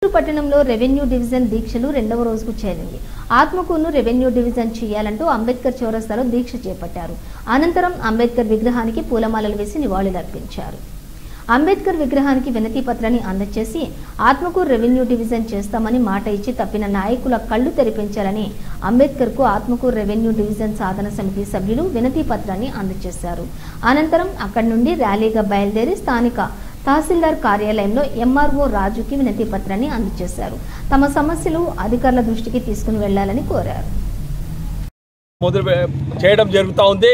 పట్టణంలో revenue division దీక్షలు రెండవ రోజుకు చేరింది ఆత్మకూరును రెవెన్యూ డివిజన్ చేయాలంటూ అంబేద్కర్ చౌరస్తాలో దీక్ష చేపట్టారు అనంతరం అంబేద్కర్ విగ్రహానికి పూలమాలలు వేసి నివాళులర్పించారు అంబేద్కర్ విగ్రహానికి వినతి పత్రాన్ని అందజేసి ఆత్మకూరు రెవెన్యూ డివిజన్ చేస్తామని మాట ఇచ్చి తప్పిన నాయకుల కళ్ళు తెరిపించాలని అంబేద్కర్ కు ఆత్మకూరు రెవెన్యూ డివిజన్ సాధన సమితి సభ్యులు వినతి పత్రాన్ని అందజేశారు అనంతరం అక్కడి నుండి ర్యాలీగా బయలుదేరి స్థానిక తహసీల్దార్ కార్యాలయంలో ఎంఆర్ఓ రాజుకి వినతి పత్రాన్ని అందజేశారు తమ సమస్యలు అధికారుల దృష్టికి తీసుకుని వెళ్లాలని కోరారు మొదలు పె- చేయడం జరుగుతూ ఉంది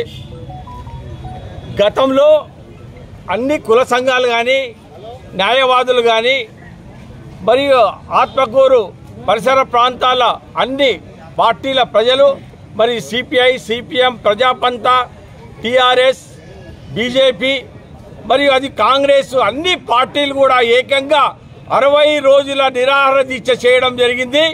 గతంలో అన్ని కుల సంఘాలు కానీ న్యాయవాదులు కానీ మరియు ఆత్మకూరు పరిసర ప్రాంతాల అన్ని పార్టీల ప్రజలు మరి సిపిఐ సిపిఎం ప్రజాపంత టిఆర్ఎస్ బీజేపీ మరియు అది కాంగ్రెస్ అన్ని పార్టీలు కూడా ఏకంగా అరవై రోజుల నిరాహార దీక్ష చేయడం జరిగింది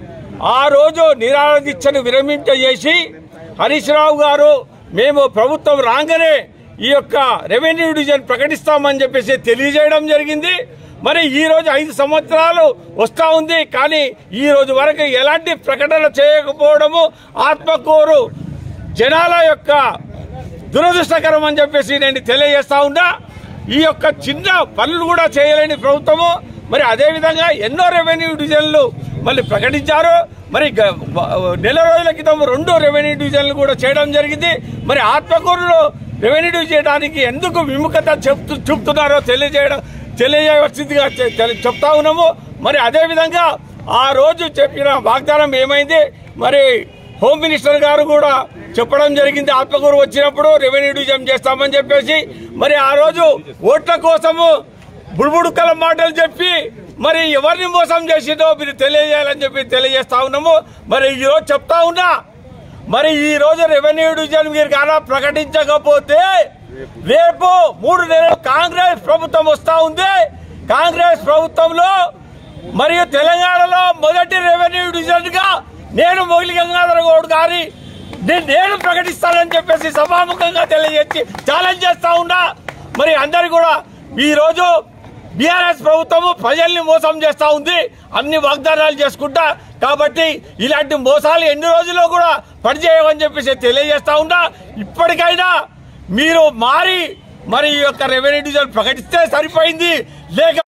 ఆ రోజు నిరాహార దీక్షను విరమింపజేసి హరీష్ రావు గారు మేము ప్రభుత్వం రాగానే ఈ యొక్క రెవెన్యూ డివిజన్ ప్రకటిస్తామని చెప్పేసి తెలియజేయడం జరిగింది మరి ఈ రోజు ఐదు సంవత్సరాలు వస్తా ఉంది కానీ ఈ రోజు వరకు ఎలాంటి ప్రకటన చేయకపోవడము ఆత్మకూరు జనాల యొక్క దురదృష్టకరం అని చెప్పేసి నేను తెలియజేస్తా ఉన్నా ఈ యొక్క చిన్న పనులు కూడా చేయలేని ప్రభుత్వము మరి అదే విధంగా ఎన్నో రెవెన్యూ డివిజన్లు మళ్ళీ ప్రకటించారు మరి గ- వ- నెల రోజుల క్రితం రెండు రెవెన్యూ డివిజన్లు కూడా చేయడం జరిగింది మరి ఆత్మకూరులో రెవెన్యూ డివిజన్ చేయడానికి ఎందుకు విముఖత చెప్తూ చూపుతున్నారో తెలియజేయడం తెలియజేయవలసిందిగా చె- తెలి- చెప్తా ఉన్నాము మరి అదే విధంగా ఆ రోజు చెప్పిన వాగ్దానం ఏమైంది మరి హోమ్ మినిస్టర్ గారు కూడా చెప్పడం జరిగింది ఆత్మకూరు వచ్చినప్పుడు రెవెన్యూ డివిజన్ చేస్తామని చెప్పేసి మరి ఆ రోజు ఓట్ల కోసము బుడుబుడుకల మాటలు చెప్పి మరి ఎవరిని మోసం చేసిందో మీరు తెలియజేయాలని చెప్పి తెలియజేస్తా ఉన్నాము మరి ఈ రోజు చెప్తా ఉన్నా మరి ఈ రోజు రెవెన్యూ డివిజన్ మీరు కానీ ప్రకటించకపోతే రేపు మూడు నెలలు కాంగ్రెస్ ప్రభుత్వం వస్తా ఉంది కాంగ్రెస్ ప్రభుత్వంలో మరియు తెలంగాణలో మొదటి రెవెన్యూ డివిజన్ గా నేను మొగిలి గంగాధర గౌడ్ గారి నేను నేను ప్రకటిస్తానని చెప్పేసి సభాముఖంగా తెలియజేసి ఛాలెంజ్ చేస్తా ఉన్నా మరి అందరు కూడా ఈ రోజు బీఆర్ఎస్ ప్రభుత్వము ప్రజల్ని మోసం చేస్తా ఉంది అన్ని వాగ్దానాలు చేసుకుంటా కాబట్టి ఇలాంటి మోసాలు ఎన్ని రోజుల్లో కూడా పనిచేయమని చెప్పేసి తెలియజేస్తా ఉన్నా ఇప్పటికైనా మీరు మారి మరి ఈ యొక్క రెవెన్యూ డివిజన్ ప్రకటిస్తే సరిపోయింది లేక